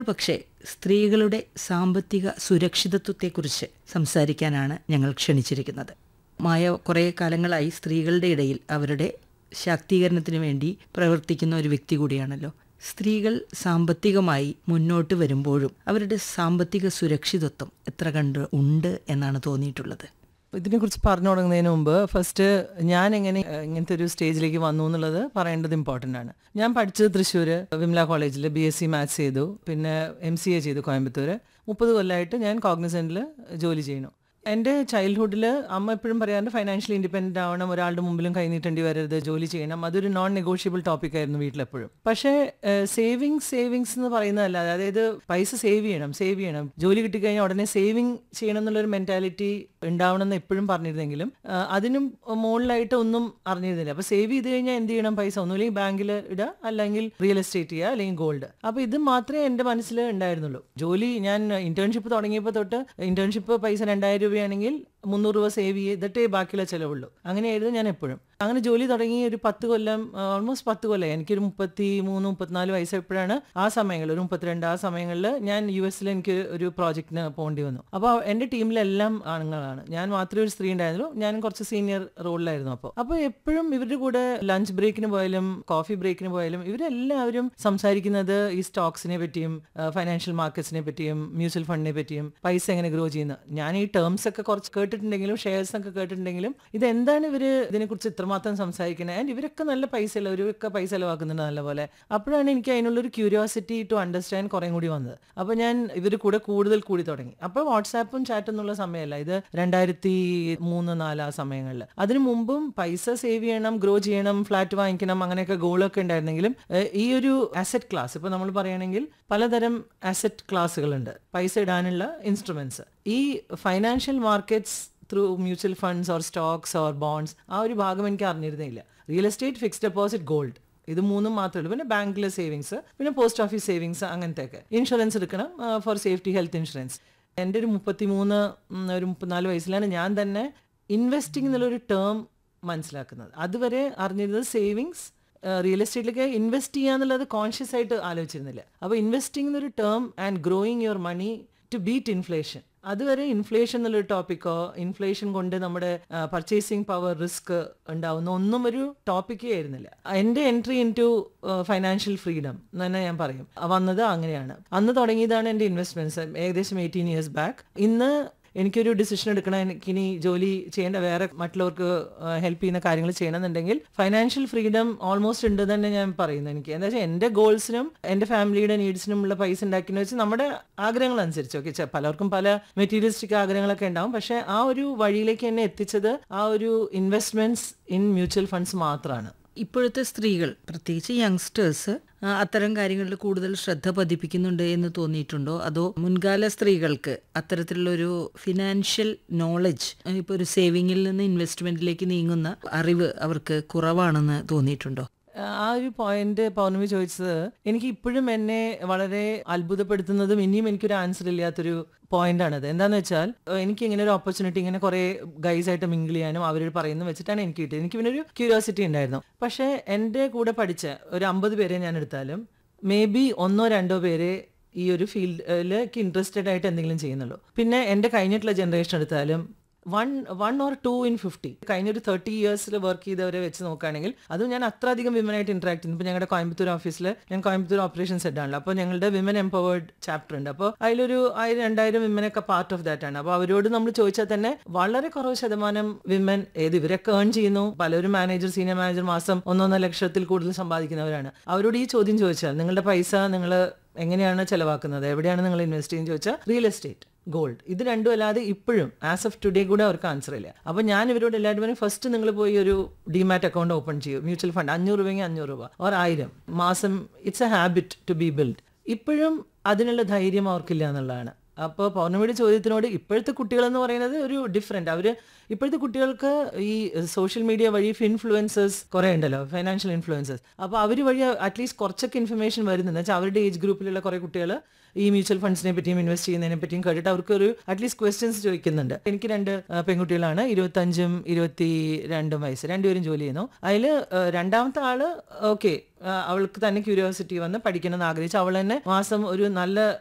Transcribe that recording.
പക്ഷേ സ്ത്രീകളുടെ സാമ്പത്തിക സുരക്ഷിതത്വത്തെക്കുറിച്ച് സംസാരിക്കാനാണ് ഞങ്ങൾ ക്ഷണിച്ചിരിക്കുന്നത് മായ കുറേ കാലങ്ങളായി സ്ത്രീകളുടെ ഇടയിൽ അവരുടെ ശാക്തീകരണത്തിന് വേണ്ടി പ്രവർത്തിക്കുന്ന ഒരു വ്യക്തി കൂടിയാണല്ലോ സ്ത്രീകൾ സാമ്പത്തികമായി മുന്നോട്ട് വരുമ്പോഴും അവരുടെ സാമ്പത്തിക സുരക്ഷിതത്വം എത്ര കണ്ട് ഉണ്ട് എന്നാണ് തോന്നിയിട്ടുള്ളത് ഇതിനെക്കുറിച്ച് പറഞ്ഞു തുടങ്ങുന്നതിന് മുമ്പ് ഫസ്റ്റ് ഞാൻ എങ്ങനെ ഏഹ്, ഇങ്ങനത്തെ ഒരു സ്റ്റേജിലേക്ക് വന്നു എന്നുള്ളത് പറയേണ്ടത് ഇമ്പോർട്ടൻ്റ് ആണ് ഞാൻ പഠിച്ചത് തൃശ്ശൂർ വിമല കോളേജിൽ ബി എസ് സി മാത്സ് ചെയ്തു പിന്നെ എം സി എ ചെയ്തു കോയമ്പത്തൂർ മുപ്പത് കൊല്ലമായിട്ട് ഞാൻ കോഗ്നിസെൻറ്റിൽ ജോലി ചെയ്യുന്നു എൻ്റെ ചൈൽഡ്ഹുഡിൽ അമ്മ എപ്പോഴും പറയാറുണ്ട് ഫൈനാൻഷ്യലി ഇൻഡിപെൻഡൻ്റ് ആവണം ഒരാളുടെ മുമ്പിലും കൈ നീട്ടേണ്ടി വരരുത് ജോലി ചെയ്യണം അതൊരു നോൺ നെഗോഷ്യബിൾ ടോപ്പിക് ആയിരുന്നു വീട്ടിലെപ്പോഴും പക്ഷേ സേവിങ്സ് സേവിങ്സ് എന്ന് പറയുന്നതല്ല അതായത് പൈസ സേവ് ചെയ്യണം സേവ് ചെയ്യണം ജോലി കിട്ടിക്കഴിഞ്ഞാൽ ഉടനെ സേവിങ് ചെയ്യണം എന്നുള്ളൊരു മെൻറ്റാലിറ്റി ഉണ്ടാവണം എന്ന് എപ്പോഴും പറഞ്ഞിരുന്നെങ്കിലും ആ, അതിനും മുകളിലായിട്ട് ഒന്നും അറിഞ്ഞിരുന്നില്ല അപ്പോൾ സേവ് ചെയ്ത് കഴിഞ്ഞാൽ എന്ത് ചെയ്യണം പൈസ ഒന്നുമില്ലെങ്കിൽ ബാങ്കിൽ ഇടുക അല്ലെങ്കിൽ റിയൽ എസ്റ്റേറ്റ് ചെയ്യുക അല്ലെങ്കിൽ ഗോൾഡ് അപ്പോൾ ഇത് മാത്രമേ എൻ്റെ മനസ്സിൽ ഉണ്ടായിരുന്നുള്ളൂ ജോലി ഞാൻ ഇന്റേൺഷിപ്പ് തുടങ്ങിയപ്പോൾ തൊട്ട് ഇന്റേൺഷിപ്പ് പൈസ രണ്ടായിരം രൂപയാണെങ്കിൽ മുന്നൂറ് രൂപ സേവ് ചെയ്തിട്ടേ ബാക്കിയുള്ള ചിലവുള്ളൂ അങ്ങനെയായിരുന്നു ഞാൻ എപ്പോഴും അങ്ങനെ ജോലി തുടങ്ങി ഒരു പത്ത് കൊല്ലം ഓൾമോസ്റ്റ് പത്ത് കൊല്ലം എനിക്കൊരു മുപ്പത്തി മൂന്ന് മുപ്പത്തിനാല് വയസ്സപ്പോഴാണ് ആ സമയങ്ങളിൽ ഒരു മുപ്പത്തിരണ്ട് ആ സമയങ്ങളിൽ ഞാൻ യു എസിൽ എനിക്ക് ഒരു പ്രോജക്റ്റിന് പോകേണ്ടി വന്നു അപ്പോൾ എൻ്റെ ടീമിലെല്ലാം ആണുങ്ങളാണ് ഞാൻ മാത്രമേ ഒരു സ്ത്രീ ഉണ്ടായിരുന്നുള്ളൂ ഞാൻ കുറച്ച് സീനിയർ റോളിലായിരുന്നു അപ്പോൾ അപ്പോൾ എപ്പോഴും ഇവരുടെ കൂടെ ലഞ്ച് ബ്രേക്കിന് പോയാലും കോഫി ബ്രേക്കിന് പോയാലും ഇവരെല്ലാവരും സംസാരിക്കുന്നത് ഈ സ്റ്റോക്സിനെ പറ്റിയും ഫൈനാൻഷ്യൽ മാർക്കറ്റ്സിനെ പറ്റിയും മ്യൂച്വൽ ഫണ്ടിനെ പറ്റിയും പൈസ എങ്ങനെ ഗ്രോ ചെയ്യുന്നത് ഞാൻ ഈ ടേംസ് ഒക്കെ കുറച്ച് കേട്ടിട്ടുണ്ടെങ്കിലും ഷെയർസ് ഒക്കെ കേട്ടിട്ടുണ്ടെങ്കിലും ഇത് എന്താണ് ഇവർ ഇതിനെക്കുറിച്ച് ഇത്രമാത്രം സംസാരിക്കുന്നത് ആൻഡ് ഇവരൊക്കെ നല്ല പൈസ അല്ല ഇവരൊക്കെ പൈസ ചെലവാക്കുന്നുണ്ട് നല്ലപോലെ അപ്പോഴാണ് എനിക്ക് അതിനുള്ളൊരു ക്യൂരിയോസിറ്റി ടു അണ്ടർസ്റ്റാൻഡ് കുറേ കൂടി വന്നത് അപ്പോൾ ഞാൻ ഇവർ കൂടെ കൂടുതൽ കൂടി തുടങ്ങി അപ്പോൾ വാട്സാപ്പും ചാറ്റും എന്നുള്ള സമയമല്ല ഇത് രണ്ടായിരത്തി മൂന്ന് നാല് ആ സമയങ്ങളിൽ അതിനു മുമ്പും പൈസ സേവ് ചെയ്യണം ഗ്രോ ചെയ്യണം ഫ്ലാറ്റ് വാങ്ങിക്കണം അങ്ങനെയൊക്കെ ഗോളൊക്കെ ഉണ്ടായിരുന്നെങ്കിലും ഏഹ്, ഈ ഒരു അസറ്റ് ക്ലാസ് ഇപ്പോൾ നമ്മൾ പറയുകയാണെങ്കിൽ പലതരം അസറ്റ് ക്ലാസ്സുകളുണ്ട് പൈസ ഇടാനുള്ള ഇൻസ്ട്രുമെന്റ്സ് ഈ financial markets through mutual funds or stocks or bonds ആ ഒരു ഭാഗം എനിക്ക് അറിഞ്ഞിരുന്നില്ല real estate fixed deposit gold ഇത് മൂന്നും മാത്രമേ ഉള്ളൂ പിന്നെ ബാങ്കിലെ സേവിങ്സ് പിന്നെ പോസ്റ്റ് ഓഫീസ് സേവിങ്സ് അങ്ങനത്തെയൊക്കെ ഇൻഷുറൻസ് എടുക്കണം ഫോർ സേഫ്റ്റി ഹെൽത്ത് ഇൻഷുറൻസ് എൻ്റെ ഒരു മുപ്പത്തി മൂന്ന് ഒരു മുപ്പത്തിനാല് വയസ്സിലാണ് ഞാൻ തന്നെ ഇൻവെസ്റ്റിംഗ് എന്നുള്ളൊരു ടേം മനസ്സിലാക്കുന്നത് അതുവരെ അറിഞ്ഞിരുന്നത് സേവിങ്സ് റിയൽ എസ്റ്റേറ്റിലേക്ക് ഇൻവെസ്റ്റ് ചെയ്യുക എന്നുള്ളത് കോൺഷ്യസ് ആയിട്ട് ആലോചിച്ചിരുന്നില്ല അപ്പോൾ ഇൻവെസ്റ്റിംഗ് എന്നൊരു term and growing your money to beat inflation അതുവരെ ഇൻഫ്ലേഷൻ എന്നുള്ളൊരു ടോപ്പിക്കോ ഇൻഫ്ലേഷൻ കൊണ്ട് നമ്മുടെ പർച്ചേസിങ് പവർ റിസ്ക് ഉണ്ടാവുന്ന ഒന്നും ഒരു ടോപ്പിക്കേ ആയിരുന്നില്ല എൻ്റെ entry into financial freedom എന്ന് തന്നെ ഞാൻ പറയും വന്നത് അങ്ങനെയാണ് അന്ന് തുടങ്ങിയതാണ് എൻ്റെ ഇൻവെസ്റ്റ്മെന്റ്സ് ഏകദേശം എയ്റ്റീൻ ഇയേഴ്സ് ബാക്ക് ഇന്ന് എനിക്കൊരു ഡിസിഷൻ എടുക്കണം എനിക്കിനി ജോലി ചെയ്യേണ്ട വേറെ മറ്റുള്ളവർക്ക് ഹെൽപ്പ് ചെയ്യുന്ന കാര്യങ്ങൾ ചെയ്യണമെന്നുണ്ടെങ്കിൽ ഫൈനാൻഷ്യൽ ഫ്രീഡം ഓൾമോസ്റ്റ് ഉണ്ട് തന്നെ ഞാൻ പറയുന്നത് എനിക്ക് എന്താ വെച്ചാൽ എൻ്റെ ഗോൾസിനും എൻ്റെ ഫാമിലിയുടെ നീഡ്സിനും ഉള്ള പൈസ ഉണ്ടാക്കിയെന്ന് വെച്ചാൽ നമ്മുടെ ആഗ്രഹങ്ങൾ അനുസരിച്ച് ഓക്കെ പലർക്കും പല മെറ്റീരിയലിസ്റ്റിക് ആഗ്രഹങ്ങളൊക്കെ ഉണ്ടാവും പക്ഷേ ആ ഒരു വഴിയിലേക്ക് എന്നെ എത്തിച്ചത് ആ ഒരു ഇൻവെസ്റ്റ്മെന്റ്സ് ഇൻ മ്യൂച്വൽ ഫണ്ട്സ് മാത്രമാണ് ഇപ്പോഴത്തെ സ്ത്രീകൾ പ്രത്യേകിച്ച് യങ്സ്റ്റേഴ്സ് അത്തരം കാര്യങ്ങളിൽ കൂടുതൽ ശ്രദ്ധ പതിപ്പിക്കുന്നുണ്ട് എന്ന് തോന്നിയിട്ടുണ്ടോ അതോ മുൻകാല സ്ത്രീകൾക്ക് അത്തരത്തിലുള്ളൊരു ഫിനാൻഷ്യൽ നോളജ് ഇപ്പോൾ ഒരു സേവിങ്ങിൽ നിന്ന് ഇൻവെസ്റ്റ്മെന്റിലേക്ക് നീങ്ങുന്ന അറിവ് അവർക്ക് കുറവാണെന്ന് തോന്നിയിട്ടുണ്ടോ ആ ഒരു പോയിന്റ് പൗർണമി ചോദിച്ചത് എനിക്ക് ഇപ്പോഴും എന്നെ വളരെ അത്ഭുതപ്പെടുത്തുന്നതും ഇനിയും എനിക്കൊരു ആൻസർ ഇല്ലാത്തൊരു പോയിന്റ് ആണത് എന്താന്ന് വെച്ചാൽ ഏഹ്, എനിക്ക് ഇങ്ങനെ ഒരു ഓപ്പർച്യൂണിറ്റി ഇങ്ങനെ കുറെ ഗൈസ് ആയിട്ട് മിങ്കിൾ ചെയ്യാനും അവർ പറയുന്നത് വെച്ചിട്ടാണ് എനിക്ക് കിട്ടിയത് എനിക്ക് പിന്നെ ഒരു ക്യൂരിയോസിറ്റി ഉണ്ടായിരുന്നു പക്ഷേ എൻ്റെ കൂടെ പഠിച്ച ഒരു അമ്പത് പേരെ ഞാൻ എടുത്താലും മേ ബി ഒന്നോ രണ്ടോ പേരെ ഈ ഒരു ഫീൽഡിലേക്ക് ഇൻട്രസ്റ്റഡ് ആയിട്ട് എന്തെങ്കിലും ചെയ്യുന്നുള്ളൂ പിന്നെ എൻ്റെ കഴിഞ്ഞിട്ടുള്ള ജനറേഷൻ എടുത്താലും one one or two in fifty കഴിഞ്ഞ ഒരു തേർട്ടി ഇയേഴ്സിൽ വർക്ക് ചെയ്തവരെ വെച്ച് നോക്കുകയാണെങ്കിൽ അതും ഞാൻ അത്ര അധികം വിമനായിട്ട് ഇന്ററാക്ട് ചെയ്യുന്നു ഇപ്പോൾ ഞങ്ങളുടെ കോയമ്പത്തൂർ ഓഫീസിൽ ഞാൻ കോയമ്പത്തൂർ ഓപ്പറേഷൻസ് ഹെഡാണല്ലോ അപ്പോൾ ഞങ്ങളുടെ വിമൻ എംപവേർഡ് ചാപ്റ്റർ ഉണ്ട് അപ്പോൾ അതിലൊരു ആയിരം രണ്ടായിരം വിമനൊക്കെ പാർട്ട് ഓഫ് ദാറ്റ് ആണ് അപ്പോൾ അവരോട് നമ്മൾ ചോദിച്ചാൽ തന്നെ വളരെ കുറവ് ശതമാനം വിമൻ ഏത് ഇവരൊക്കെ ഏൺ ചെയ്യുന്നു പലരും മാനേജർ സീനിയർ മാനേജർ മാസം ഒന്നൊന്നര ലക്ഷത്തിൽ കൂടുതൽ സമ്പാദിക്കുന്നവരാണ് അവരോട് ഈ ചോദ്യം ചോദിച്ചാൽ നിങ്ങളുടെ പൈസ നിങ്ങൾ എങ്ങനെയാണ് ചെലവാക്കുന്നത് എവിടെയാണ് നിങ്ങൾ ഇൻവെസ്റ്റ് ചെയ്യുന്നത് ചോദിച്ചാൽ റിയൽ എസ്റ്റേറ്റ് ഗോൾഡ് ഇത് രണ്ടും അല്ലാതെ ഇപ്പോഴും ആസ് ഓഫ് ടുഡേ കൂടെ അവർക്ക് ആൻസർ ഇല്ല അപ്പോൾ ഞാൻ ഇവരോട് എല്ലാവരും പറയും ഫസ്റ്റ് നിങ്ങൾ പോയി ഒരു ഡിമാറ്റ് അക്കൗണ്ട് ഓപ്പൺ ചെയ്യൂ മ്യൂച്വൽ ഫണ്ട് അഞ്ഞൂറ് രൂപയെങ്കിൽ അഞ്ഞൂറ് രൂപ ഓർ ആയിരം മാസം it's a habit to be build ഇപ്പോഴും അതിനുള്ള ധൈര്യം അവർക്കില്ല എന്നുള്ളതാണ് അപ്പോൾ പൗർണമിയുടെ ചോദ്യത്തിനോട് ഇപ്പോഴത്തെ കുട്ടികൾ എന്ന് പറയുന്നത് ഒരു ഡിഫറെന്റ് അവര് ഇപ്പോഴത്തെ കുട്ടികൾക്ക് ഈ സോഷ്യൽ മീഡിയ വഴി ഇൻഫ്ലുവൻസേഴ്സ് കുറെ ഉണ്ടല്ലോ ഫൈനാൻഷ്യൽ ഇൻഫ്ലുവൻസേഴ്സ് അപ്പോൾ അവർ വഴി അറ്റ്ലീസ്റ്റ് കുറച്ചൊക്കെ ഇൻഫർമേഷൻ വരുന്നുണ്ട് വെച്ചാൽ അവരുടെ ഏജ് ഗ്രൂപ്പിലുള്ള കുറെ കുട്ടികൾ ഈ മ്യൂച്വൽ ഫണ്ട്സിനെ പറ്റിയും ഇൻവെസ്റ്റ് ചെയ്യുന്നതിനെ പറ്റിയും കേട്ടിട്ട് അവർക്ക് ഒരു അറ്റ്ലീസ്റ്റ് ക്വസ്റ്റ്യൻസ് ചോദിക്കുന്നുണ്ട് എനിക്ക് രണ്ട് ആ, പെൺകുട്ടികളാണ് ഇരുപത്തഞ്ചും ഇരുപത്തി രണ്ടും വയസ്സ് രണ്ടുപേരും ജോലി ചെയ്യുന്നു അതിൽ രണ്ടാമത്തെ ആള് ഓക്കെ അവൾക്ക് തന്നെ ക്യൂരിയോസിറ്റി വന്ന് പഠിക്കണം എന്ന് ആഗ്രഹിച്ചു അവൾ തന്നെ മാസം ഒരു നല്ല